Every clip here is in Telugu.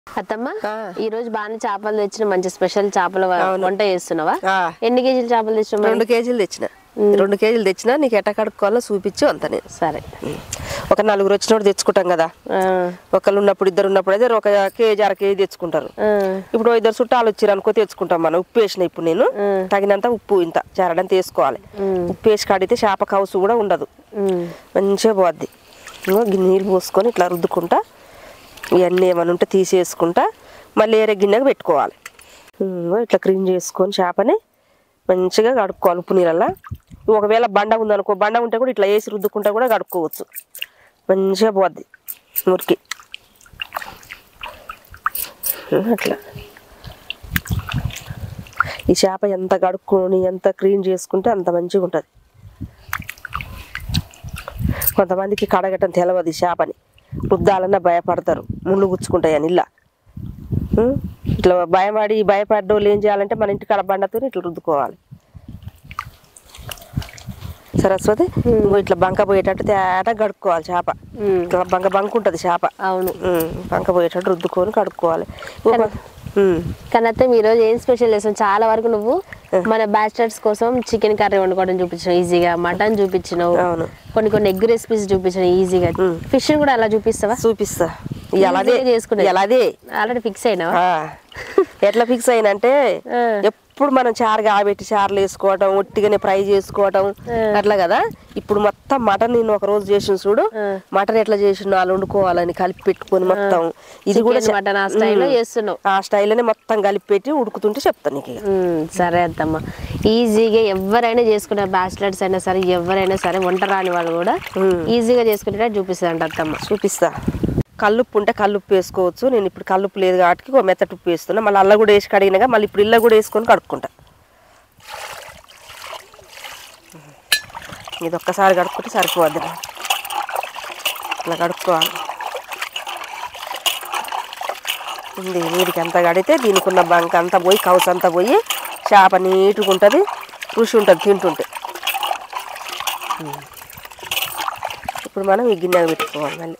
అత్తమ్మ ఆ. ఈ రోజు బాగానే చేపలు తెచ్చిన మంచి స్పెషల్ చేపల వ- వంట చేస్తున్నావా ఆ. ఎన్ని కేజీలు చేపలు తెచ్చినావు మరి? రెండు కేజీలు తెచ్చిన రెండు కేజీలు తెచ్చిన నీకు ఎట్ట కడుక్కోవాలో చూపించు అంత నేను సరే ఒక నలుగురు వచ్చినప్పుడు తెచ్చుకుంటాం కదా ఆ, ఒకళ్ళు ఉన్నప్పుడు ఇద్దరు ఉన్నప్పుడు అయితే ఒక కేజీ అర కేజీ తెచ్చుకుంటారు ఆ, ఇప్పుడు ఇద్దరు చుట్టాలు వచ్చారు అనుకో తెచ్చుకుంటాం మనం ఉప్పు వేసిన ఇప్పుడు నేను తగినంత ఉప్పు ఇంత చేరడంత వేసుకోవాలి ఉప్పు వేసి కడిగితే చేప కౌసు కూడా ఉండదు ఉమ్, మంచిగా పోద్ది ఇంకో గిన్నె నీళ్ళు పోసుకొని ఇట్లా రుద్దుకుంటా ఇవన్నీ ఏమైనా ఉంటే తీసేసుకుంటా మళ్ళీ వేరే గిన్నెకి పెట్టుకోవాలి ఇంకో ఇట్లా క్లీన్ చేసుకొని చేపని మంచిగా కడుక్కోవాలి ఉప్పు నీళ్ళల్లో ఒకవేళ బండ ఉందనుకో బండ ఉంటే కూడా ఇట్లా వేసి రుద్దుకుంటా కూడా కడుక్కోవచ్చు మంచిగా పోద్ది మురికి అట్లా ఈ చేప ఎంత కడుక్కొని ఎంత క్లీన్ చేసుకుంటే అంత మంచిగా ఉంటుంది కొంతమందికి కడగటం తెలవదు ఈ చేపని రుద్దాలన్నా భయపడతారు ముళ్ళు గుచ్చుకుంటాయని ఇలా ఉం? ఇట్లా భయపడి భయపడ్డోళ్ళు ఏం చేయాలంటే మన ఇంటి కాడ బండతో ఇట్లా రుద్దుకోవాలి సరస్వతి ఇంకో ఇట్లా బంక పోయేటట్టు తేట కడుక్కోవాలి చేప ఉమ్, ఇట్లా బంక బంక ఉంటుంది చేప అవును ఉం, బంక పోయేటట్టు రుద్దుకొని కడుక్కోవాలి ఇంకో- ఉం. కానీ అత్తమ్మ ఈ రోజు ఏం స్పెషల్ చేస్తాం చాలా వరకు నువ్వు మన బ్యాచిలర్స్ కోసం చికెన్ కర్రీ వండుకోవడం చూపించినావు ఈజీగా మటన్ చూపించినావు అవును కొన్ని కొన్ని ఎగ్ రెసిపీస్ చూపించినావు ఈజీగా ఫిష్ కూడా అలా చూపిస్తావా చూపిస్తా ఇలాదే ఈజీగా చేసుకునేది. ఇలాదే ఆల్రెడీ ఫిక్స్ అయినావా ఆ, ఎట్లా ఫిక్స్ అయినంటే ఆ. ఎప్పుడు మనం చారు కాబెట్టి చారులు వేసుకోవటం ఒట్టిగానే ఫ్రై చేసుకోవటం అట్లా కదా ఇప్పుడు మొత్తం మటన్ నేను ఒక రోజు చేసిన చూడు మటన్ ఎట్లా చేసిన వాళ్ళు వండుకోవాలని కలిపి పెట్టుకొని మొత్తం ఇది కూడా Chicken, mutton ఆ స్టైల్లో ఉమ్. చేస్తున్నావు ఆ స్టైల్లోనే మొత్తం కలిపి పెట్టి ఉడుకుతుంటే చెప్తాను నీకు ఇక. మ్మ్. సరే అత్తమ్మ ఈజీగా ఎవరైనా చేసుకునే బ్యాచిలర్స్ అయినా సరే ఎవరైనా సరే వంట రాని వాళ్ళు కూడా ఈజీగా చేసుకునేటట్టు చూపిస్తుందంట అత్తమ్మ చూపిస్తా కల్లుప్పు ఉంటే కల్లుప్పు వేసుకోవచ్చు నేను ఇప్పుడు కల్లుప్పు లేదు కాబట్టి ఒక మెత్తటి ఉప్పు వేస్తున్నా మళ్ళీ అల్ల కూడా వేసి కడిగినాక మళ్ళీ ఇప్పుడు ఇల్ల కూడా వేసుకొని కడుక్కుంటా ఇది ఒక్కసారి కడుక్కుంటే సరిపోద్ది ఇట్లా కడుక్కోవాలి ఉంది నీటికి అంతా కడిగితే దీనికి ఉన్న బంక అంతా పోయి కౌసు అంతా పోయి చేప నీట్గా ఉంటుంది రుచి ఉంటుంది తింటుంటే ఉమ్. ఇప్పుడు మనం ఈ గిన్నె పెట్టుకోవాలి మళ్ళీ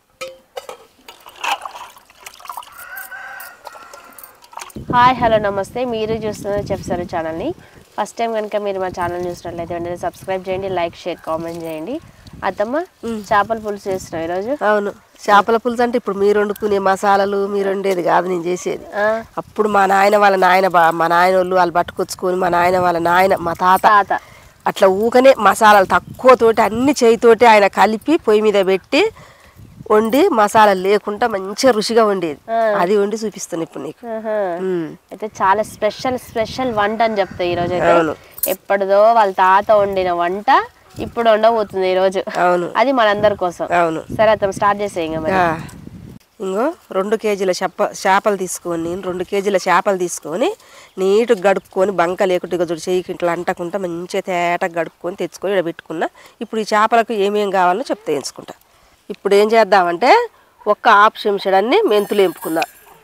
హాయ్ హలో నమస్తే మీరు చూస్తున్న చెప్సారు ఛానల్ని ఫస్ట్ టైం కనుక మీరు మా ఛానల్ చూసినట్లయితే వెంటనే సబ్స్క్రైబ్ చేయండి లైక్ షేర్ కామెంట్ చేయండి అత్తమ్మ చేపల పులుసు చేస్తున్నాం ఈరోజు అవును చేపల పులుసు అంటే ఇప్పుడు మీరు వండుకునే మసాలాలు మీరు వండేది కాదు నేను చేసేది ఆ, అప్పుడు మా నాయన వాళ్ళ నాయన బా మా నాయన వాళ్ళు వాళ్ళు పట్టుకొచ్చుకొని మా నాయన వాళ్ళ నాయన మా తాత తాత అట్లా ఊకనే మసాలాలు తక్కువ తోటి అన్ని చేయితోటి ఆయన కలిపి పొయ్యి మీద పెట్టి వండి మసాలాలు లేకుండా మంచిగా రుచిగా వండేది అది వండి చూపిస్తాను ఇప్పుడు నీకు ఆహా. ఉమ్. అయితే చాలా స్పెషల్ స్పెషల్ వంట అని చెప్తా ఈరోజు అయితే అవును. ఎప్పటిదో వాళ్ళ తాత వండిన వంట ఇప్పుడు వండబోతుంది ఈరోజు అవును అది మనందరి కోసం అవును సరే అత్తమ్మ స్టార్ట్ చేసేయి ఇంకా మరి ఆ. ఇంకో రెండు కేజీల చేప చేపలు తీసుకొని నేను రెండు కేజీల చేపలు తీసుకొని నీట్గా గడుపుకొని బంక లేకుండా ఇక చూడు చెయ్యికి ఇట్లా అంటకుండా మంచిగా తేటగా గడుపుకొని తెచ్చుకొని ఇక్కడ పెట్టుకున్నా ఇప్పుడు ఈ చేపలకు ఏమేం కావాలో చెప్తే ఎంచుకుంటా ఇప్పుడు ఏం చేద్దామంటే ఒక్క ఆపు చెంచడాన్ని మెంతులు ఎంపుకుందా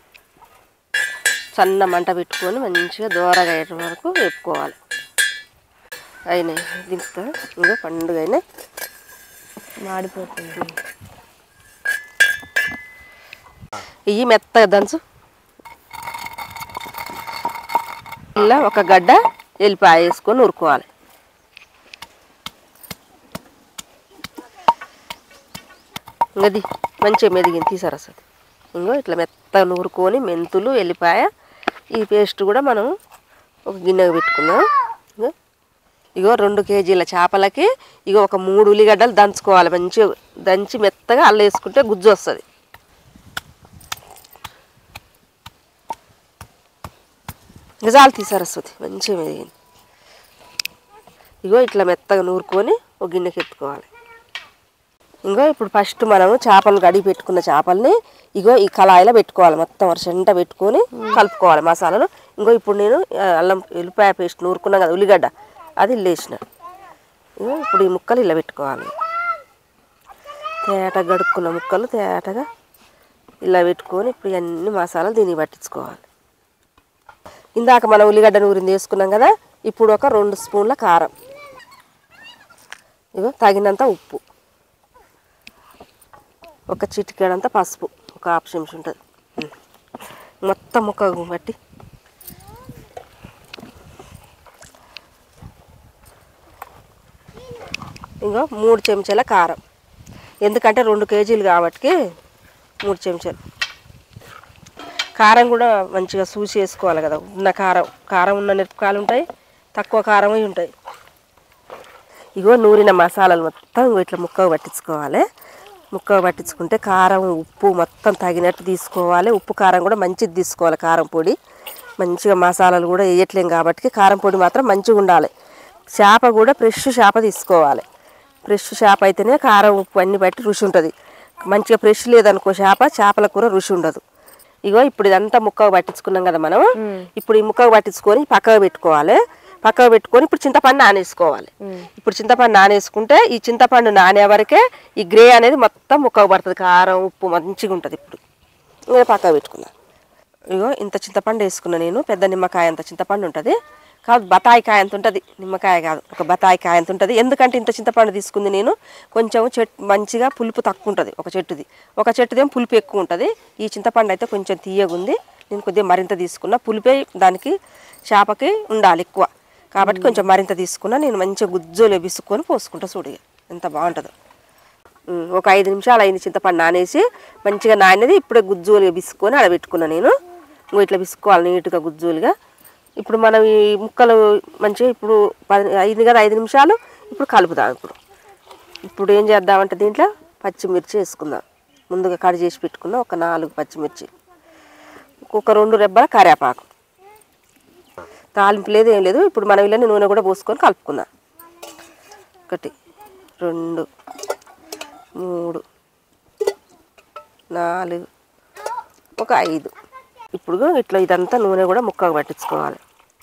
సన్న మంట పెట్టుకొని మంచిగా దూరగా అయ్యే వరకు వేపుకోవాలి అయినాయి దింపుతా ఇంకా పండుగ అయినాయి మాడిపోతుంది ఇవి మెత్తగా దంచు ఇలా ఒక గడ్డ ఎల్లిపాయ వేసుకొని ఉరుకోవాలి ఇంకది మంచిగా మెదిగింది తీసారు అసలు ఇంకో ఇట్లా మెత్తగా నూరుకొని మెంతులు ఎల్లిపాయ ఈ పేస్ట్ కూడా మనం ఒక గిన్నెకి పెట్టుకుందాం ఇంగో ఇగో రెండు కేజీల చేపలకి ఇగో ఒక మూడు ఉల్లిగడ్డలు దంచుకోవాలి మంచిగా దంచి మెత్తగా అల్ల వేసుకుంటే గుజ్జు వస్తుంది నిజాలు తీసారు వస్తుంది మంచిగా మెదిగింది ఇగో ఇట్లా మెత్తగా నూరుకొని ఒక గిన్నెకి ఎత్తుకోవాలి ఇంకో ఇప్పుడు ఫస్ట్ మనము చేపలు కడిగి పెట్టుకున్న చేపల్ని ఇగో ఈ కళాయిలో పెట్టుకోవాలి మొత్తం వరుసంట పెట్టుకొని కలుపుకోవాలి మసాలాలు ఇంకో ఇప్పుడు నేను ఆ, అల్లం ఎల్లిపాయ పేస్ట్ నూరుకున్నాం కదా ఉల్లిగడ్డ అది ఇల్లేసిన ఇగో ఇప్పుడు ఈ ముక్కలు ఇలా పెట్టుకోవాలి తేటగా గడుక్కున్న ముక్కలు తేటగా ఇలా పెట్టుకొని ఇప్పుడు అన్ని మసాలాలు దీనికి పట్టించుకోవాలి ఇందాక మనం ఉల్లిగడ్డ నూరింది వేసుకున్నాం కదా ఇప్పుడు ఒక రెండు స్పూన్ల కారం ఇగో తగినంత ఉప్పు ఒక చిటికెడంత పసుపు ఒక హాఫ్ చెంచా ఉంటుంది మొత్తం ముక్కకు బట్టి ఇంకో మూడు చెంచాల కారం ఎందుకంటే రెండు కేజీలు కాబట్టి మూడు చెంచాలు కారం కూడా మంచిగా చూసి వేసుకోవాలి కదా ఉన్న కారం కారం ఉన్న మిరపకాయలు ఉంటాయి తక్కువ కారం ఉంటాయి ఇగో నూరిన మసాలాలు మొత్తం ఇగో ఇట్లా ముక్కకు పట్టించుకోవాలి ముక్కకు పట్టించుకుంటే కారం ఉప్పు మొత్తం తగినట్టు తీసుకోవాలి ఉప్పు కారం కూడా మంచిది తీసుకోవాలి కారం పొడి మంచిగా మసాలాలు కూడా వేయట్లేం కాబట్టి కారం పొడి మాత్రం మంచిగా ఉండాలి చేప కూడా ఫ్రెష్ చేప తీసుకోవాలి ఫ్రెష్ చేప అయితేనే కారం ఉప్పు అన్ని బట్టి రుచి ఉంటుంది మంచిగా ఫ్రెష్ లేదనుకో చేప చేపల కూర రుచి ఉండదు ఇగో ఇప్పుడు ఇదంతా ముక్కకు పట్టించుకున్నాం కదా మనం ఇప్పుడు ఈ ముక్కకు పట్టించుకొని పక్కకు పెట్టుకోవాలి పక్కకు పెట్టుకొని ఇప్పుడు చింతపండు నానేసుకోవాలి ఇప్పుడు చింతపండు నానేసుకుంటే ఈ చింతపండు నానే వరకే ఈ గ్రే అనేది మొత్తం ముక్కకు పడుతుంది కారం ఉప్పు మంచిగా ఉంటుంది ఇప్పుడు ఇంకా పక్కకు పెట్టుకున్నా ఇగో ఇంత చింతపండు వేసుకున్నా నేను పెద్ద నిమ్మకాయ అంత చింతపండు ఉంటుంది కాదు బతాయి కాయ అంత ఉంటుంది నిమ్మకాయ కాదు ఒక బతాయి కాయ అంత ఉంటుంది ఎందుకంటే ఇంత చింతపండు తీసుకుంది నేను కొంచెం చెట్టు మంచిగా పులుపు తక్కువ ఉంటుంది ఒక చెట్టుది ఒక చెట్టుదేమో పులుపు ఎక్కువ ఉంటుంది ఈ చింతపండు అయితే కొంచెం తీయగా ఉంది నేను కొద్దిగా మరింత తీసుకున్నా పులిపే దానికి చేపకి ఉండాలి ఎక్కువ కాబట్టి కొంచెం మరింత తీసుకున్నా నేను మంచిగా గుజ్జోలో బిసుక్కొని పోసుకుంటా చూడు ఎంత బాగుంటుందో ఉమ్, ఒక ఐదు నిమిషాలు అయింది చింతపండు నానేసి మంచిగా నానేది ఇప్పుడే గుజ్జులుగా బిసుకొని ఆడ పెట్టుకున్నా నేను ఇంకో ఇట్లా బిసుకోవాలి నీట్గా గుజ్జులుగా ఇప్పుడు మనం ఈ ముక్కలు మంచిగా ఇప్పుడు పది అయింది కదా ఐదు నిమిషాలు ఇప్పుడు కలుపుదాం ఇప్పుడు ఇప్పుడు ఏం చేద్దామంటే దీంట్లో పచ్చిమిర్చి వేసుకుందాం ముందుగా కట్ చేసి పెట్టుకున్న ఒక నాలుగు పచ్చిమిర్చి ఒక రెండు రెబ్బల కరివేపాకు తాలింపు లేదు ఏం లేదు ఇప్పుడు మనం ఇలా నూనె కూడా పోసుకొని కలుపుకుందాం ఒకటి రెండు మూడు నాలుగు ఒక ఐదు ఇప్పుడు ఇట్లా ఇదంతా నూనె కూడా ముక్కకు పట్టించుకోవాలి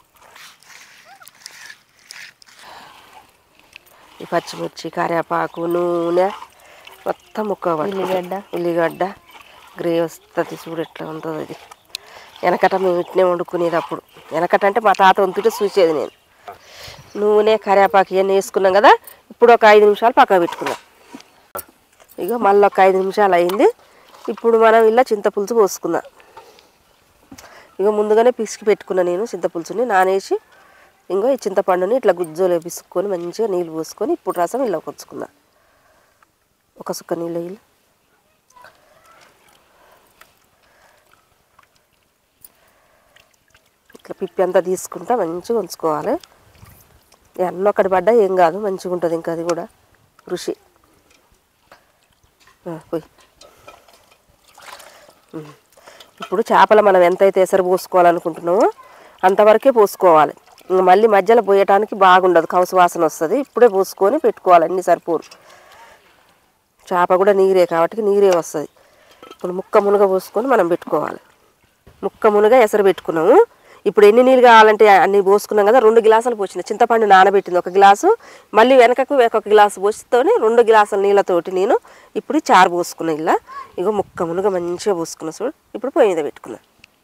ఈ పచ్చిమిర్చి కరివేపాకు నూనె మొత్తం ముక్కకు పట్టు ఉల్లిగడ్డ. ఉల్లిగడ్డ గ్రే వస్తుంది చూడు ఎట్లా ఉంటుందో అది వెనకట మేము ఇట్నే వండుకునేది అప్పుడు వెనకట అంటే మా తాత వంతుంటే చూసేది నేను నూనె కరివేపాకు ఇవన్నీ వేసుకున్నాం కదా ఇప్పుడు ఒక ఐదు నిమిషాలు పక్కన పెట్టుకున్నాం ఇక మళ్ళీ ఒక ఐదు నిమిషాలు అయింది ఇప్పుడు మనం ఇలా చింతపులుసు పోసుకుందాం ఇక ముందుగానే పిసికి పెట్టుకున్నా నేను చింతపులుసుని నానేసి ఇంకో ఈ చింతపండుని ఇట్లా గుజ్జోలో పిసుక్కొని మంచిగా నీళ్ళు పోసుకొని ఇప్పుడు రసం ఇలా కొచ్చుకుందాం ఒక సుక్క నీళ్ళు ఇల్లు ఇట్లా పిప్పి అంతా తీసుకుంటా మంచిగా ఉంచుకోవాలి ఈ అన్నం ఒకటి పడ్డా ఏం కాదు మంచిగా ఉంటుంది ఇంకా అది కూడా రుచి ఆ, పోయి ఉమ్. ఇప్పుడు చేపలు మనం ఎంతైతే ఎసరు పోసుకోవాలనుకుంటున్నామో అంతవరకే పోసుకోవాలి ఇంక మళ్ళీ మధ్యలో పోయటానికి బాగుండదు కౌసు వాసన వస్తుంది ఇప్పుడే పోసుకొని పెట్టుకోవాలి అన్ని సరిపోరు చేప కూడా నీరే కాబట్టి నీరే వస్తుంది ఇప్పుడు ముక్క మునగ పోసుకొని మనం పెట్టుకోవాలి ముక్క మునగ ఎసరు పెట్టుకున్నాము ఇప్పుడు ఎన్ని నీళ్ళు కావాలంటే అన్ని పోసుకున్నాం కదా రెండు గ్లాసులు పోసిన చింతపండు నానబెట్టింది ఒక గ్లాసు మళ్ళీ వెనకకు ఒక గ్లాసు పోసితోనే రెండు గ్లాసుల నీళ్ళతోటి నేను ఇప్పుడు ఈ చారు పోసుకున్నా ఇలా ఇగో ముక్క మునగ మంచిగా పోసుకున్నా చూడు ఇప్పుడు పొయ్యి మీద పెట్టుకున్నా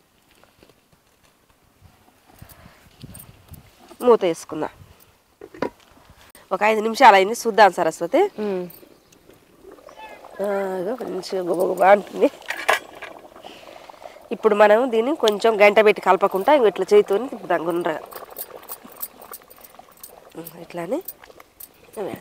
మూత వేసుకున్నా ఒక ఐదు నిమిషాలు అయింది చూద్దాం సరస్వతి ఉమ్. ఆ, ఇగో మంచిగా గుబగుబా అంటుంది ఇప్పుడు మనం దీన్ని కొంచెం గంట పెట్టి కలపకుండా ఇంకో ఇట్లా చేతితో తిప్పుదాం గుండ్రగా ఉమ్, ఇట్లానే మళ్ళీ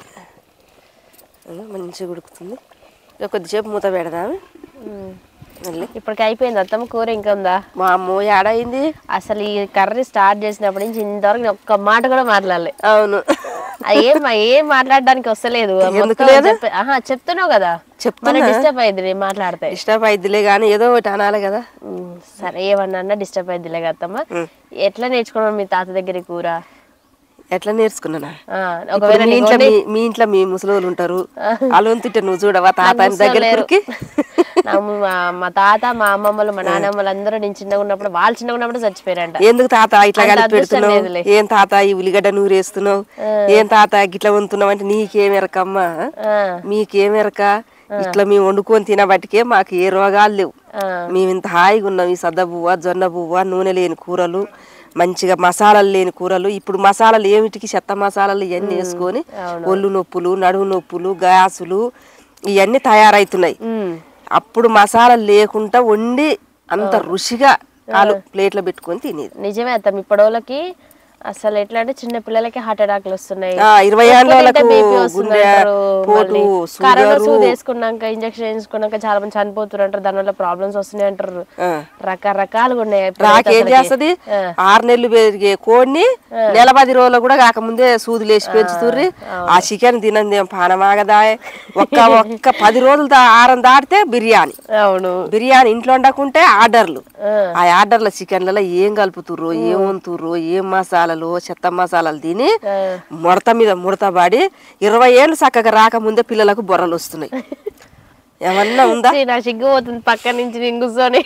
ఇగో మంచిగా ఉడుకుతుంది ఇక కొద్దిసేపు మూత పెడదాం ఉమ్. మళ్ళీ ఇప్పటికి అయిపోయింది అత్తమ్మ కూర ఇంకా ఉందా మా అమ్మ ఏడైంది అసలు ఈ కర్రీ స్టార్ట్ చేసినప్పటి నుంచి ఇంతవరకు నేను ఒక్క మాట కూడా మాట్లాడలే అవును ఆ ఏం ఏం మాట్లాడడానికి వస్తలేదు ఎందుకు మొత్తం లేదు? చెప్పే- ఆహా చెప్తున్నావు కదా చెప్తున్నా. మన డిస్టర్బ్ అయింది నేను మాట్లాడితే డిస్టర్బ్ అయిద్దిలే కానీ ఏదో ఒకటి అనాలి కదా ఉమ్, సరే ఏమన్నా డిస్టర్బ్ అయిందిలే అత్తమ్మ ఉమ్. ఎట్లా నేర్చుకున్నావు మీ తాత దగ్గర ఈ కూర ఎట్లా నేర్చుకున్నానా ఆ, ఇప్పుడు ఒకవేళ మీ నీకు ఇంట్లో వండి- మీ- మీ ఇంట్లో మీ ముసలోళ్ళు ఉంటారు అలవంతుంటే నువ్వు చూడవా తాత నాకు దగ్గర లేరు. కురికి నా మా మా తాత మా అమ్మమ్మలు మా నాన్నమ్మలు అందరూ నేను చిన్నగా ఉన్నప్పుడు వాళ్ళు చిన్నగా ఉన్నప్పుడు చచ్చిపోయారంట ఎందుకు తాత ఇట్లా అంత కలిపి అదృష్టం పెడుతున్నావు లేదులే. ఏం తాత ఈ ఉల్లిగడ్డ నూరేస్తున్నావు ఏం తాత గిట్లా వంతున్నావు అంటే నీకేం ఎరకమ్మా ఆ, మీకేం ఎరక ఇట్లా మేము వండుకొని తినబట్టికే మాకు ఏ రోగాలు లేవు ఆ, మేము ఇంత హాయిగా ఉన్నాం ఈ సద్ద పువ్వ జొన్న పువ్వ నూనె లేని కూరలు మంచిగా మసాలాలు లేని కూరలు ఇప్పుడు మసాలాలు ఏమిటికి చెత్త మసాలాలు ఇవన్నీ వేసుకొని ఒళ్ళు నొప్పులు నడుము నొప్పులు గ్యాసులు ఇవన్నీ తయారవుతున్నాయి ఉమ్, అప్పుడు మసాలాలు లేకుండా వండి అంత రుచిగా వాళ్ళు ప్లేట్లో పెట్టుకొని తినేది నిజమే అత్తమ్మ ఇప్పటి అసలు ఎట్లా అంటే చిన్న పిల్లలకి హార్ట్ అటాక్లు వస్తున్నాయి ఆ, ఇరవై ఎక్కువ ఏళ్ళ తింటే వాళ్ళకు BP వస్తుంది గుండె అంటారు. పోటు, మళ్ళీ షుగరు. కరోనా సూది వేసుకున్నాక ఇంజక్షన్ వేసుకున్నాక చాలా మంది చనిపోతున్నారు అంటారు దానివల్ల ప్రాబ్లమ్స్ వస్తున్నాయి అంటారు ఆ. రకరకాలుగా ఉన్నాయి ఇప్పుడు రాకేం అసలుకి. చేస్తది ఆరు నెలలు పెరిగే కోడిని నెల పది రోజులు కూడా కాకముందే సూదులు వేసి పెంచుతుర్రి ఆ చికెన్ తినంది ఏం పానమాగదాయ్ ఒక్క ఒక్క పది రోజులు దా- ఆరం దాటితే బిర్యానీ అవును బిర్యానీ ఇంట్లో వండకుంటే ఆర్డర్లు ఆ. ఆ ఆర్డర్ల చికెన్లలో ఏం కలుపుతుర్రో ఏం వంతుర్రో ఏం మసాలాలు చెత్త మసాలాలు తిని ఆ. ముడత మీద ముడత పడి ఇరవై ఏళ్ళు చక్కగా రాకముందే పిల్లలకు బొర్రలు వస్తున్నాయి ఏమన్నా ఉందా ఛీ, నా సిగ్గు పోతుంది పక్క నుంచి నేను కూర్చొని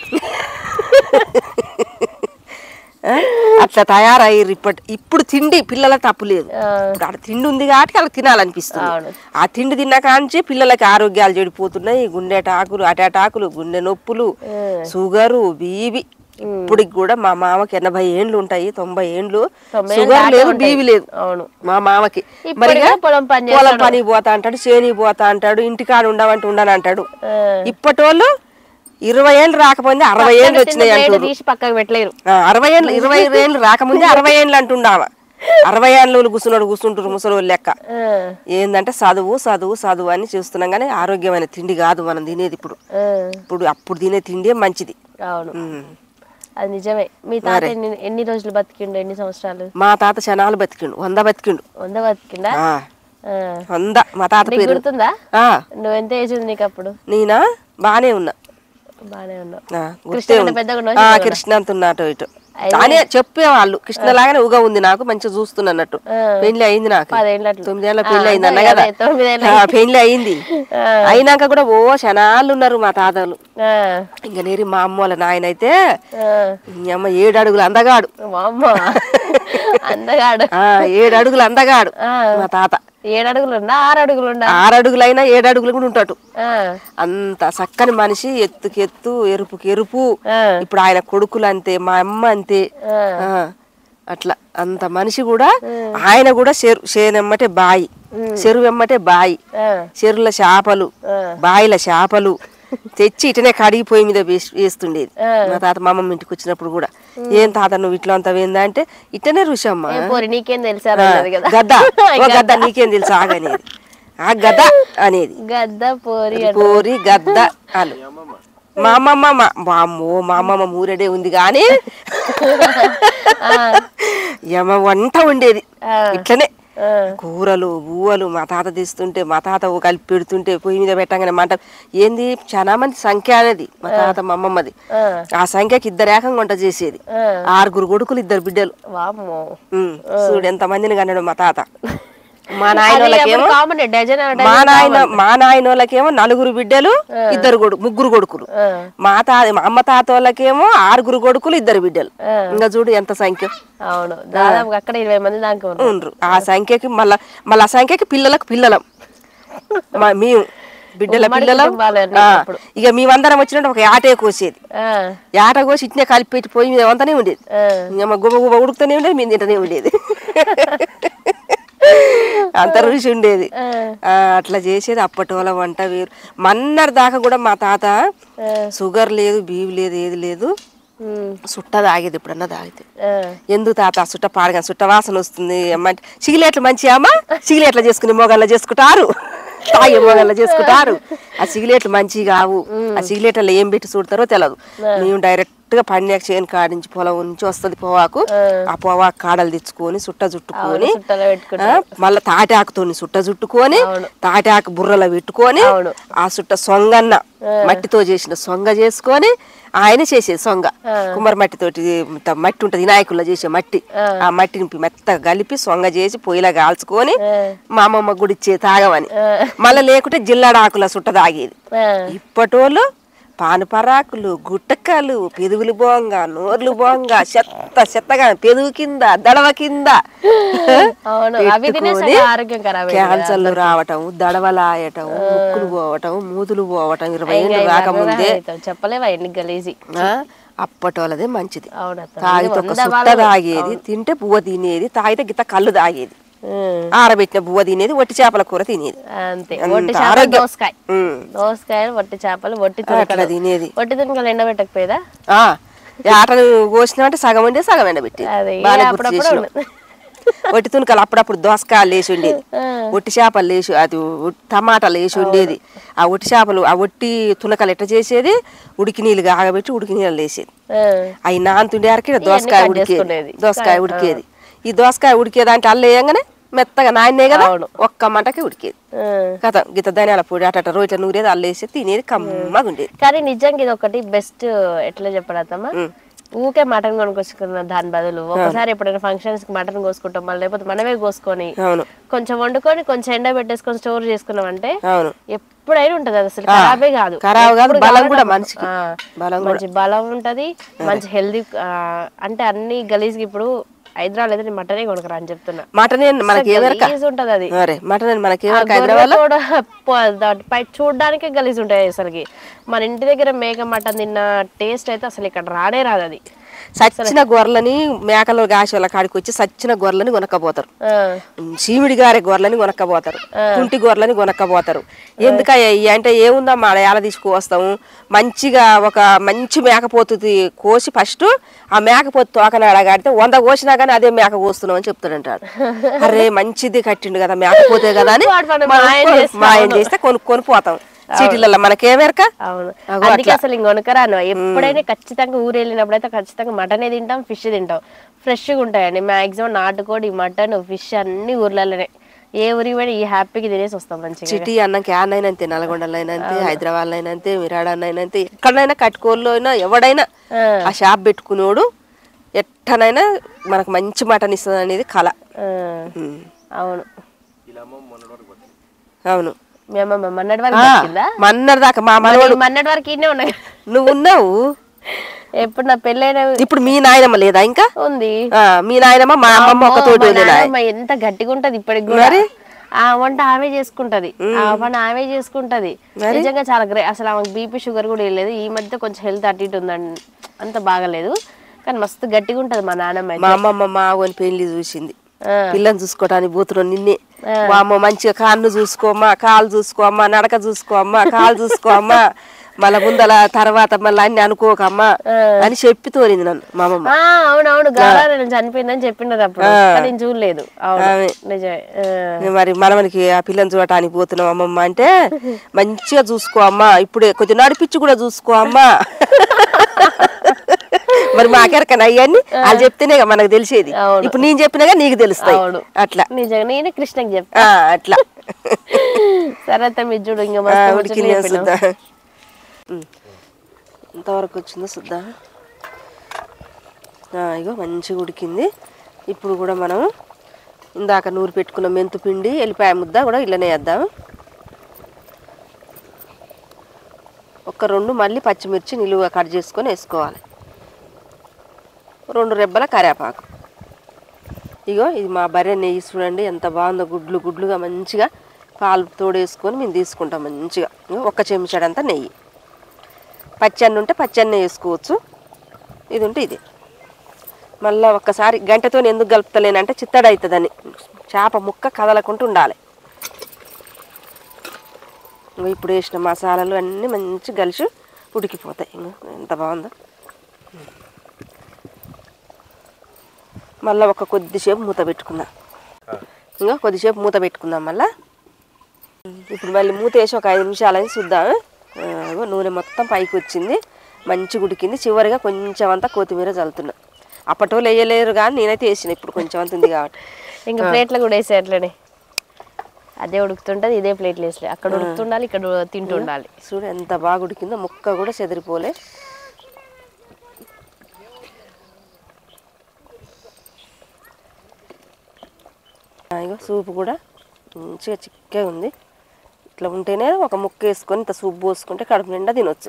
ఆ? అట్లా తయారయ్యారు ఇప్పటి ఇప్పుడు తిండి పిల్లలకు తప్పు లేదు ఆ. ఇప్పుడు ఆడ తిండి ఉంది కాబట్టి వాళ్ళకి తినాలనిపిస్తుంది అవును. ఆ తిండి తిన్న కాంచి పిల్లలకి ఆరోగ్యాలు చెడిపోతున్నాయి గుండె టాకులు అటాటాకులు గుండె నొప్పులు షుగరు బీబీ ఇప్పటికి కూడా మా మామకి ఎనభై ఏండ్లు ఉంటాయి తొంభై ఏండ్లు తొంభై ఏళ్ళు షుగర్ దాటే లేదు ఉంటాయి. బీబీ లేదు అవును మా మామకి ఇప్పటికే మరిగా పొలం పని పొలం పని పోతా అంటాడు చేని పోతా అంటాడు ఇంటికాడ ఉండమంటే ఉండను అంటాడు ఆ. ఇప్పటోళ్ళు ఇరవై ఏళ్ళు రాకపోతే అరవై ఏళ్ళు వచ్చినాయి ప్లేట్ అంటారు తీసి పక్కకు పెట్టలేరు ఆ, అరవై ఏళ్ళు ఇరవై ఏళ్ళు రాకముందే అరవై ఏళ్ళు అంటుండావా అరవై ఏళ్ళు కూర్చున్నాడు కూర్చుంటారు ముసలి లెక్క ఆ, ఏందంటే చదువు చదువు చదువు అని చూస్తున్నాం కానీ ఆరోగ్యమైన తిండి కాదు మనం తినేది ఇప్పుడు ఆ, ఇప్పుడు అప్పుడు తినే తిండే మంచిది అవును ఉమ్. అది నిజమే మీ తాత ఎన్ని ఎన్ని రోజులు బతికిండు ఎన్ని సంవత్సరాలు మా తాత శనాలు బతికిండు వంద బతికిండు వంద బతికిండా ఆ, ఆ. వంద మా తాత నీకు పేరు గుర్తుందా ఆ, నువ్వెంత ఏజ్ ఉంది నీకు అప్పుడు నేనా బానే ఉన్నా బానే ఉన్నావు ఆ, గుర్తే కృష్ణ కంటే ఉంది. పెద్దగా ఆ, ఉన్నావా కృష్ణ అంత ఉన్నా అటు ఇటు కానీ చెప్పేవాళ్ళు కృష్ణ లాగానే ఉగా ఉంది నాకు మంచిగా చూస్తున్నట్టు పెళ్లి అయింది నాకు పదేళ్ళ అట్లా. తొమ్మిదేళ్ళ ఆ, పెళ్లి అయింది అన్న అదే, కదా అదే, తొమ్మిదేళ్ళ ఆ, పెళ్లి అయింది అయినాక కూడా ఓ శనాళ్ళు ఉన్నారు మా తాతలు ఆ, ఇంకా నేరి మా అమ్మ వాళ్ళ నాయన అయితే ఆ. ఈ అమ్మ ఏడు అడుగులు అందగాడు వామ్మ అందగాడు ఆ ఏడు అడుగులు అందగాడు ఆ. మా తాత ఏడు అడుగులు ఉండా ఆరు అడుగులు ఉండా ఆరు అడుగులైనా ఏడు అడుగులు కూడా ఉంటాడు ఆ, అంత చక్కని మనిషి ఎత్తుకి ఎత్తు ఎరుపుకి ఎరుపు ఆ, ఇప్పుడు ఆయన కొడుకులు అంతే మా అమ్మ అంతే ఆ. ఆ, అట్లా అంత మనిషి కూడా ఆయన కూడా చెరు చేనెమ్మటే బాయి చెరువు ఎమ్మటే బాయి ఆ, చెరువుల చేపలు ఆ. బాయిల చేపలు తెచ్చి ఇటనే కడిగి పొయ్యి మీద వేసి- వేస్తుండేది ఆ. మా తాత మా అమ్మమ్మ ఇంటికి వచ్చినప్పుడు కూడా ఏం తాత నువ్వు ఇట్లా అంత ఏందా అంటే ఇట్టనే రుచి అమ్మా ఏ పోరి నీకేం తెలుసా ఆ, అన్నది కదా గద్ద ఓ గద్ద నీకేం తెలుసు ఆగనేది ఆ గద్ద అనేది గద్ద పోరి అంట. పోరి గద్ద అలు మా అమ్మమ్మ మా మా అమ్మో మా అమ్మమ్మ మూరెడే ఉంది కానీ యమ వంట ఉండేది ఆ. ఇట్లనే ఆ, కూరలు బువ్వలు మా తాత తీస్తుంటే మా తాత ఓ కలిపి పెడుతుంటే పొయ్యి మీద పెట్టగానే మంట ఏంది చాలా మంది సంఖ్య అనేది మా తాత మా అమ్మమ్మది ఆ, ఆ సంఖ్యకి ఇద్దరు ఏకంగా వంట చేసేది ఆ. ఆరుగురు కొడుకులు ఇద్దరు బిడ్డలు వామ్మో ఉమ్, చూడు ఎంత మందిని కన్నాడు మా తాత మా నాయనోళ్ళకేమో కామన్ డజన్ మా నాయన మా నాయనోళ్ళకేమో నలుగురు బిడ్డలు ఇద్దరు కొడుకు ముగ్గురు కొడుకులు మా తా మా అమ్మ తాత వాళ్ళకేమో ఆరుగురు కొడుకులు ఇద్దరు బిడ్డలు ఇంకా చూడు ఎంత సంఖ్య అవును దాదాపు అక్కడ ఇరవై మంది దాకా ఉన్నారు ఉండ్రు ఆ సంఖ్యకి మళ్ళా మళ్ళీ ఆ సంఖ్యకి పిల్లలకు పిల్లలం మా మేము బిడ్డల ఉమ్మడి పిల్లలం కుటుంబాలన్నీ ఆ, అప్పుడు. ఇక మేమందరం వచ్చినట్టు ఒక యాటే కోసేది ఆ, యాట కోసి ఇట్నే కలిపి పెట్టి పొయ్యి మీద వంతనే ఉండేది ఆ, ఇంకా గుబ గుబ ఉడుకుతూనే ఉండేది మేము తింటూనే ఉండేది అంత రుచి ఉండేది ఆ, ఆ, అట్లా చేసేది అప్పటి వాళ్ళ వంట వేరు మన్నర్ దాకా కూడా మా తాత ఆ, షుగర్ లేదు బీవి లేదు ఏది లేదు ఉమ్, సుట్ట తాగేది ఎప్పుడన్నా తాగితే ఆ, ఎందుకు తాత ఆ సుట్ట పాడగా సుట్ట వాసన వస్తుంది అమ్మంటే సిగిలేట్లు మంచి అమ్మ సిగిలేట్లు చేసుకుని మొగల్లో చేసుకుంటారు తాగే మొగల్లో చేసుకుంటారు ఆ సిగిలేట్లు మంచి కావు ఆ సిగిలేట్లలో ఏం పెట్టి చూడతారో తెలియదు మేము డైరెక్ట్ గా పండ్యాక చేను కాడించి పొలం నుంచి వస్తుంది పొవాకు ఆ పొవాకు కాడలు తెచ్చుకొని సుట్ట చుట్టుకొని చుట్టాలో పెట్టుకుంటా ఆ, మళ్ళా తాటాకుతోని సుట్ట చుట్టుకొని అవును. తాటాకు బుర్రలో పెట్టుకొని అవును. ఆ సుట్ట సొంగన్న మట్టితో చేసిన సొంగ చేసుకొని ఆయన చేసేది సొంగ కుమ్మరి మట్టితోటి ఇంత మట్టి ఉంటది వినాయకుల్లో చేసే మట్టి ఆ మట్టిని మెత్తగా కలిపి సొంగ చేసి పొయ్యిలా కాల్చుకొని మా అమ్మమ్మ గుడిచ్చే తాగమని మళ్ళీ లేకుంటే జిల్లాడాకుల సుట్ట తాగేది ఆ, ఇప్పటోళ్ళు పానపరాకులు గుట్టకాలు పెదువులు బోంగ నోర్లు బోంగ చెత్త చెత్తగా పెదువు కింద దడవ కింద అవును అవి తినే పెట్టుకొని సగం ఆరోగ్యం ఖరాబ్ అయింది కదా. క్యాన్సర్లు రావటం దడవలాయటం ముక్కులు పోవటం మూతులు పోవటం ఇరవై ఏళ్ళు ఇంకా రాకముందే అవుతాం. చెప్పలేవా ఎన్ని గలీజీ ఆ, అప్పటోళ్ళదే మంచిది అవును అత్త. తాగితే ఒక వంద సుట్ట వాళ్ళు- తాగేది తింటే పువ్వ తినేది తాగితే గిత్త కళ్ళు తాగేది ఉమ్. ఆరబెట్టిన బువ్వ తినేది ఒట్టి చేపల కూర తినేది అంతే అంత వట్టి చేపలు ఆరోగ్యం. దోసకాయ ఉమ్. దోసకాయలు వట్టి చేపలు వట్టి అట్లా తునకలు తినేది వట్టి తునకలు ఎండబెట్టకపోయేదా ఆ, ఈ ఆటలు కోసినామంటే సగం ఉండే సగం ఎండబెట్టి అది బాగానే గుర్తు అప్పుడప్పుడు చేసినావు. ఉండదు. ఒట్టి తునకలు అప్పుడప్పుడు దోసకాయలు వేసి ఉండేది ఒట్టి చేపలు వేసి అది ఉట్- టమాటాలు వేసి ఉండేది ఆ ఒట్టి చేపలు ఆ ఒట్టి తునకలు ఎట్ట చేసేది ఉడికి నీళ్ళు ఆగబెట్టి ఉడికి నీళ్ళు వేసేది ఆ, అవి నాంతుండే వరకు దోసకాయ cut ఉడికేది చేసుకునేది. దోసకాయ ఉడికేది ఈ దోసకాయ ఉడికేది అంటే అల్ల వేయంగానే మెత్తగా నాయనే కదా అవును. ఒక్క మంటకే ఉడికేది ఆ. కథ గిత ధనియాల పొడి అట్ట రోజు నూరేది అల్లేసి తినేది కమ్మగా ఉండేది కానీ నిజంగా ఇది ఒకటి బెస్ట్ ఎట్లా చెప్పడమ్మా ఊకే మటన్ కొనుక్కొచ్చుకున్న దాని బదులు ఒకసారి ఎప్పుడైనా ఫంక్షన్స్ కి మటన్ కోసుకుంటాం మళ్ళీ లేకపోతే మనమే కోసుకొని అవును కొంచెం వండుకొని కొంచెం ఎండ పెట్టేసుకొని స్టోర్ చేసుకున్నాం అంటే అవును ఎప్పుడైనా ఉంటది అది అసలు ఖరాబే కాదు ఖరాబు కాదు, ఎప్పుడు బలం కావాలంటే కూడా అప్పుడు. మనిషికి. ఆ, బలం మంచి బలం ఉంటది మంచి హెల్దీ అంటే అన్ని గలీజ్కి ఇప్పుడు హైదరాబాద్ అయితే నేను మటనే కొనుక్కరా అని చెప్తున్నా మటన్ మనకి ఏమరక గలీజ్ ఉంటది అది అరే మటన్ మనకి ఆ ఏమరక గొర్రె హైదరాబాద్ తోడ ప- దా- పై చూడడానికే గలీజ్ ఉంటాయి అసలుకి మన ఇంటి దగ్గర మేక మటన్ తిన్న టేస్ట్ అయితే అసలు ఇక్కడ రానే రాదు అది సచ్చిన గొర్రెలని మేకలు గాసి వాళ్ళ కాడికి వచ్చి సచ్చిన గొర్రెలని కొనక్కపోతారు ఆ, చీమిడి గారే గొర్రెలని కొనక్కపోతారు కుంటి గొర్రెలని కొనక్కపోతారు ఎందుకయ్యా ఇయి అంటే ఏముందమ్మా ఆడ ఎలా తీసుకువస్తాము మంచిగా ఒక మంచి మేకపోతు తి- కోసి ఫస్ట్ ఆ మేకపోతు తోకనాడ కాడితే వంద కోసినా కానీ అదే మేక కోస్తున్నాం అని చెప్తాడంటాడు అరే మంచిది కట్టిండు కదా మేకపోతే కదా అని వాడు మనం మనం మాయం కొను- చేస్తాం, మాయం అవును. చేస్తే కొనుక్కొని పోతాం సిటీలలో మనకేమెరక అవును అగో అందుకే అసలు ఇంక కొనుక్కరాను ఎప్పుడైనా ఖచ్చితంగా ఊరు వెళ్ళినప్పుడు అయితే ఖచ్చితంగా మటనే తింటాం ఫిష్ తింటాం ఫ్రెష్గా ఉంటాయండి మాక్సిమం నాటుకోడి మటన్ ఫిష్ అన్ని ఊర్లలోనే ఏ ఊరికి పోయినా ఈ హ్యాపీకి తినేసి వస్తాం మంచిగా సిటీ అన్నాక యాన్నైనా అంతే నల్గొండలో అయినా అంతే హైదరాబాద్ అయినా అంతే మిరాడన్నైనా అంతే ఎక్కడైనా కట్టుకోళ్ళు అయినా ఎవడైనా ఆ. ఆ షాప్ పెట్టుకునేవాడు ఎట్టనైనా మనకు మంచి మటన్ ఇస్తుంది అనేది కళ ఆ, ఉమ్. అవును అవును మీ అమ్మమ్మ మొన్నటి వరకు ఆ, బతికిందా మన్నర్ దాకా మా మరి మనవడు మొన్నటి వరకు ఇన్నే ఉన్నాయి నువ్వు ఉన్నావు ఎప్పుడు నా పెళ్ళైన ఇప్పుడు మీ నాయనమ్మ లేదా ఇంకా ఉంది ఆ, మీ నాయనమ్మ మా అమ్మమ్మ ఒక తోటి మా వదిలేనా? నాన్నమ్మ ఎంత గట్టిగా ఉంటది ఇప్పటికి కూడా ఆ వంట ఆమె చేసుకుంటది ఆ పని ఆమె చేసుకుంటది నిజంగా చాలా గ్రేట్ అసలు ఆమెకు బీపీ షుగర్ కూడా లేదు ఈ మధ్య కొంచెం హెల్త్ అటు ఇటు ఉందండి అంత బాగలేదు కానీ మస్తు గట్టిగా ఉంటది మా నాన్నమ్మ అయితే. మా అమ్మమ్మ మా అని పెళ్లి చూసింది ఆ, పిల్లని చూసుకోవటానికి పోతున్నాం నిన్నే అమ్మ మంచిగా కాళ్ళు చూసుకోమ్మా కాలు చూసుకోమ్మా నడక చూసుకోమ్మా కాలు చూసుకోమ్మా మళ్ళా ముందల తర్వాత మళ్ళీ అన్ని అనుకోకమ్మా అని చెప్పి తోరింది నన్ను మా అమ్మమ్మ ఆ, అవునవును గారా నేను చనిపోయిందని చెప్పిండదు అప్పుడు కానీ నేను చూడలేదు అవును ఆమె. నిజమే ఆ, మరి మనమనికి ఆ పిల్లని చూడటానికి పోతున్నాం అమ్మమ్మ అంటే మంచిగా చూసుకో అమ్మా ఇప్పుడే కొంచెం నడిపించి కూడా చూసుకో అమ్మా మరి మాకెరకన అవన్నీ వాళ్ళు చెప్తేనే కదా మనకు తెలిసేది అవును. ఇప్పుడు నేను చెప్పినాగా నీకు తెలుస్తాయి అవును. అట్లా నిజంగా నేనే కృష్ణకి చెప్తా ఆ, అట్లా సరే అత్త మీరు చూడు ఇంకా ఆ, మస్తు ఉడికింది ముచ్చట్లు చెప్పినావు. చూద్దా ఎంతవరకు వచ్చిందో చూద్దా ఆ, ఇగో మంచిగా ఉడికింది ఇప్పుడు కూడా మనం ఇందాక నూరు పెట్టుకున్న మెంతు పిండి ఎల్లిపాయ ముద్ద కూడా ఇళ్ళనే వేద్దాం ఒక రెండు మళ్ళీ పచ్చిమిర్చి నిలువుగా కట్ చేసుకొని వేసుకోవాలి రెండు రెబ్బల కరివేపాకు ఇగో ఇది మా బర్రె నెయ్యి చూడండి ఎంత బాగుందో గుడ్లు గుడ్లుగా మంచిగా పాలు తోడేసుకొని మేము తీసుకుంటాం మంచిగా ఇగో ఒక్క చెంచాడంతా నెయ్యి పచ్చన్ని ఉంటే పచ్చన్నే వేసుకోవచ్చు ఇది ఉంటే ఇది మళ్ళీ ఒక్కసారి గంటతో ఎందుకు కలుపుతలేనంటే చిత్తడి అవుతుందని చేప ముక్క కదలకుండా ఉండాలి ఇంగో ఇప్పుడు వేసిన మసాలాలు అన్నీ మంచి కలిసి ఉడికిపోతాయి ఇంగో ఎంత బాగుందో మళ్ళీ ఒక కొద్దిసేపు మూత పెట్టుకుందాం ఇంకా కొద్దిసేపు మూత పెట్టుకుందాం మళ్ళా ఇప్పుడు మళ్ళీ మూత వేసి ఒక ఐదు నిమిషాలని చూద్దాం ఆ, ఇగో నూనె మొత్తం పైకి వచ్చింది మంచిగా ఉడికింది చివరిగా కొంచెం అంతా కొత్తిమీర చల్లుతున్నా అప్పటోళ్ళు వేయలేరు కానీ నేనైతే వేసిన ఇప్పుడు కొంచెం అంత ఉంది కాబట్టి ఇంకా ప్లేట్లో కూడా వేసే అట్లనే అదే ఉడుకుతుంటది ఇదే ప్లేట్లు వేసలే అక్కడ ఉడుకుతుండాలి ఇక్కడ తింటుండాలి చూడు ఎంత బాగా ఉడికిందో ముక్క కూడా చెదిరిపోలే ఆ, ఇగో సూపు కూడా మంచిగా చిక్కగా ఉంది ఇట్లా ఉంటేనే ఒక ముక్క వేసుకొని ఇంత సూప్ పోసుకుంటే కడుపు నిండా తినొచ్చు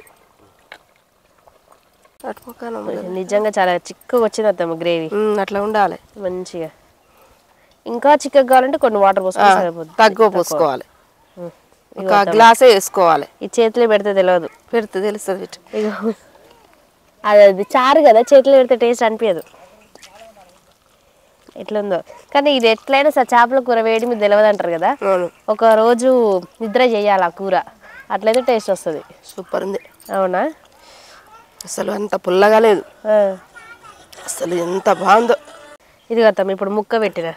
అటుపక్కన ఉంది. నిజంగా చాలా చిక్కగా వచ్చింది అత్తమ్మ గ్రేవీ ఉమ్, అట్లా ఉండాలి మంచిగా ఇంకా చిక్కగా కావాలంటే కొన్ని వాటర్ పోసుకుంటే సరిపోతుంది తక్కువ పోసుకోవాలి ఉం. ఒక గ్లాసే వేసుకోవాలి ఈ చేతిలో పెడితే తెలియదు పెడితే తెలుస్తుంది ఇటు. ఇగో అది అది చారు కదా చేతిలో పెడితే టేస్ట్ అనిపించదు ఎట్లుందో కానీ ఇది ఎట్లయినా సరే చేపల కూర వేడి మీద తెలియదు అంటారు కదా అవును ఒక రోజు నిద్ర చేయాలి ఆ కూర అట్లయితే టేస్ట్ వస్తుంది సూపర్ ఉంది అవునా అసలు అంత పుల్లగా లేదు ఆ. అసలు ఎంత బాగుందో ఇది కదా ఇప్పుడు ముక్క పెట్టిన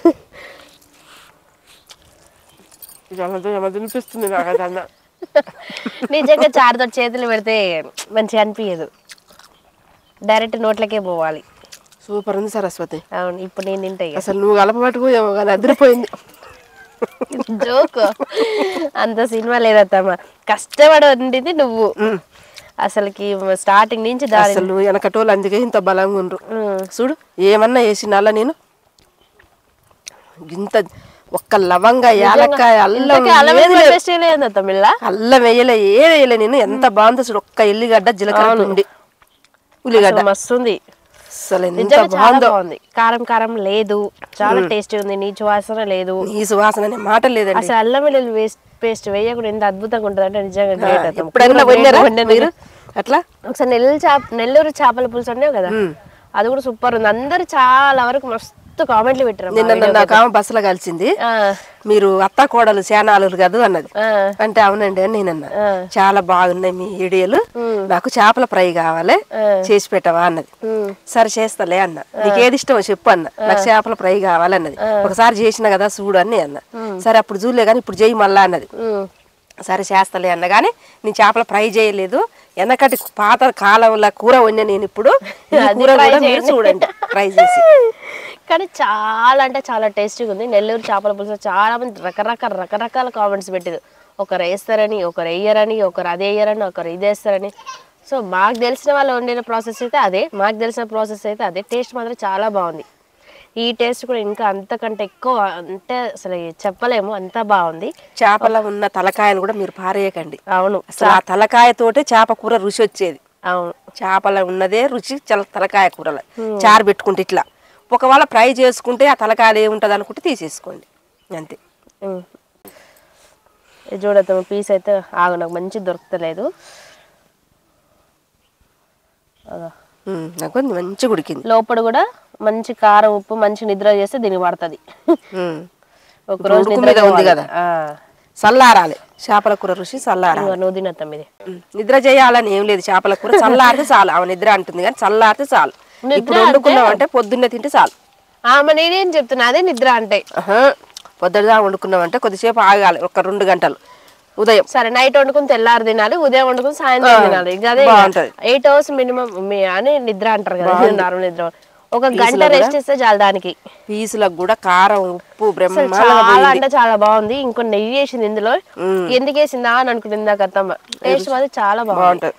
తినిపిస్తుంది నాకు అన్న నిజంగా చారుతో చేతులు పెడితే మంచిగా అనిపించదు డైరెక్ట్ నోట్లకే పోవాలి సూపర్ ఉంది సరస్వతి అవును ఇప్పుడు నేను తింటా ఇక. అసలు నువ్వు కలపబట్టుకు ఏమో కానీ అదిరిపోయింది జోక్ అంత సినిమా లేదత్తమ్మ కష్టపడి వండింది నువ్వు అసలుకి స్టార్టింగ్ నుంచి దాని అసలు వెనకటోళ్ళు అందుకే ఇంత బలంగా ఉండ్రు ఉమ్. చూడు ఏమన్నా వేసినాలా నేను ఇంత ఒక్క లవంగా యాలక్కాయ అల్లం ఇంతకీ అల్లం ఏది వేసి లేదు. పేస్ట్ వేయలేదు అత్తమ్మ అల్లం వేయలే ఏది వేయలే నేను ఎంత బాగుందో చూడు ఒక్క ఎల్లిగడ్డ జీలకర్ర పిండి ఉల్లిగడ్డ మస్తు ఉంది అసలు ఎంత నిజంగా చాలా బాగుందో బాగుంది కారం కారం లేదు చాలా టేస్టీ ఉంది నీచు వాసన లేదు నీ సువాసన అనే మాట లేదండి అసలు అల్లం వెల్లుల్లి వేస్ట్ పేస్ట్ వేయకుండా ఎంత అద్భుతంగా ఉంటుంది అంటే నిజంగా గ్రేట్ అత్తమ్మ. ఎప్పుడైనా కూర వండారా great వండాను మీరు అట్లా ఒకసారి నెల్లూరు చేప నెల్లూరు చేపల పులుసు అన్నావు కదా అది కూడా సూపర్ ఉంది అందరు చాలా వరకు మస్తు కామెంట్లు పెట్టారు అమ్మా. నిన్న నన్ను నాకు ఆమె బస్సులో కలిసింది ఆ, మీరు అత్త కోడలు శానాలు కాదు అన్నది ఆ, అంటే అవునండి అని నేనన్నా చాలా బాగున్నాయి మీ వీడియోలు నాకు చేపల ఫ్రై కావాలి చేసి పెట్టవా అన్నది ఉమ్, సరే చేస్తలే అన్న నీకు ఏది ఇష్టమో చెప్పు అన్న నాకు చేపల ఫ్రై కావాలన్నది ఒకసారి చేసిన కదా చూడు అని అన్న సరే అప్పుడు చూడలే కానీ ఇప్పుడు చేయి మళ్ళా అన్నది ఉమ్. సరే చేస్తలే అన్న కానీ నేను చేపల ఫ్రై చేయలేదు వెనకటి పాత కాలంలో కూర వండిన నేను ఇప్పుడు ఈ కూర కూడా మీరు చూడండి ఫ్రై చేసి కానీ చాలా అంటే చాలా టేస్టీగా ఉంది నెల్లూరు చేపల పులుసు చాలా మంది రకరకాల రకరకాల కామెంట్స్ పెట్టారు ఒకరు వేస్తారని ఒకరు వేయరని ఒకరు అది వేయరని ఒకరు ఇది వేస్తారని సో మాకు తెలిసిన వాళ్ళు వండిన ప్రాసెస్ అయితే అదే మాకు తెలిసిన ప్రాసెస్ అయితే అదే టేస్ట్ మాత్రం చాలా బాగుంది ఈ టేస్ట్ కూడా ఇంకా అంతకంటే ఎక్కువ అంటే అసలు చెప్పలేము అంత బాగుంది చేపల ఉన్న తలకాయను కూడా మీరు పారేయకండి అవును అసలు ఆ తలకాయతోటే చేప కూర రుచి వచ్చేది అవును చేపల ఉన్నదే రుచి చల తలకాయ కూరల చారు పెట్టుకుంటే ఇట్లా ఒకవేళ ఫ్రై చేసుకుంటే ఆ తలకాయలు ఏముంటుంది అనుకుంటే తీసేసుకోండి అంతే ఉమ్. ఇది చూడతాము పీస్ అయితే ఆగు నాకు మంచి దొరకలేదు అదో. ఉమ్, నాకు అది మంచిగా ఉడికింది లోపల కూడా మంచి కారం ఉప్పు మంచి నిద్ర చేస్తే దీనికి పడుతుంది ఉమ్. ఒక ఇప్పుడు రోజు ఉడుకు నిద్ర మీద ఉంది పోవాలి. కదా. ఆ. చల్లారాలి చేపల కూర రుచి చల్లారాలి ఇదిగో నువ్వు తినత్తాం ఇది ఉమ్, నిద్ర చేయాలని ఏం లేదు చేపల కూర చల్లారితే చాలు ఆమె నిద్ర అంటుంది కానీ చల్లారితే చాలు నిద్ర ఇప్పుడు వండుకున్నాం అంటే పొద్దున్నే తింటే చాలు ఆమె నేనేం చెప్తున్నా అదే నిద్ర అంటే ఆహా, పొద్దునదా వండుకున్నాం అంటే కొద్దిసేపు ఆగాలి ఒక రెండు గంటలు ఉదయం సరే నైట్ వండుకుని తెల్లారు తినాలి ఉదయం వండుకుని సాయంత్రం తినాలి ఇక అదే బాగుంటది. ఎయిట్ అవర్స్ మినిమం అని నిద్ర అంటారు కదా నార్మల్ నిద్ర ఒక గంట రెస్ట్ ఇస్తే చాలు దానికి పీసులకు కూడా కారం ఉప్పు అసలు బ్రహ్మాండంగా చాలా పోయింది అంటే చాలా బాగుంది ఇంకో నెయ్యి వేసింది ఇందులో ఎందుకు వేసిందా అని అనుకుంది ఇందాక అత్తమ్మ టేస్ట్ మాత్రం చాలా బాగుంది బాగుంటది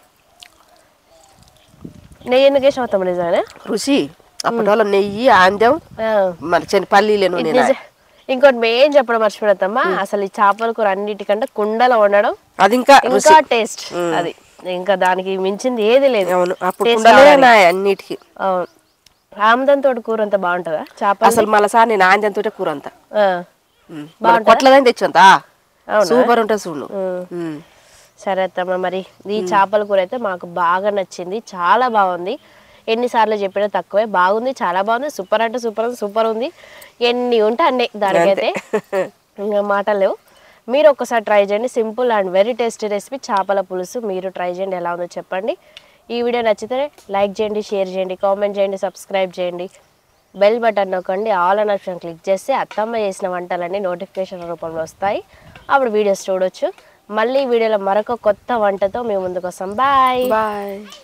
నెయ్యి ఎందుకు వేసిన అత్తమ్మ నిజంగానే రుచి అప్పటి వాళ్ళ నెయ్యి ఆంద్యం ఆ. మరి చిన్న పల్లీలే నూనె నిజ- ఇంకోటి మెయిన్ చెప్పడం మర్చిపోయినత్తమ్మ అసలు ఈ చేపల కూర అన్నిటికంటే కుండలో వండడం అది ఇంకా రుచి ఇంకా టేస్ట్ అది ఇంకా దానికి మించింది ఏది లేదు అవును అప్పుడు Taste కుండలే రావడానికి. నాయి అన్నిటికి అవును ఆముదం తోటి కూర అంత బాగుంటుందా చేప అసలు మళ్ళా సార్ నేను ఆంద్యం తోటే కూర అంతా ఆ. కొట్లదని తెచ్చంత అవునా? సూపర్ ఉంటుంది చూడు ఉమ్. ఉమ్. సరే అత్తమ్మ మరి ఈ చేపల కూర అయితే మాకు బాగా నచ్చింది చాలా బాగుంది ఎన్నిసార్లు చెప్పినా తక్కువే బాగుంది చాలా బాగుంది సూపర్ అంటే సూపర్ ఉంది సూపర్ ఉంది ఎన్ని ఉంటే అన్నీ దానికైతే ఇంకా మాటలు లేవు మీరు ఒక్కసారి ట్రై చేయండి simple and very tasty recipe చేపల పులుసు మీరు ట్రై చేయండి ఎలా ఉందో చెప్పండి ఈ వీడియో నచ్చితే లైక్ చేయండి షేర్ చేయండి కామెంట్ చేయండి సబ్స్క్రైబ్ చేయండి బెల్ బటన్ నొక్కండి ఆల్ అన్ ఆప్షన్ క్లిక్ చేస్తే అత్తమ్మ చేసిన వంటలన్నీ నోటిఫికేషన్ రూపంలో వస్తాయి అప్పుడు వీడియోస్ చూడొచ్చు మళ్ళీ ఈ వీడియోలో మరొక కొత్త వంటతో మేము ముందుకు వస్తాం బాయ్ బాయ్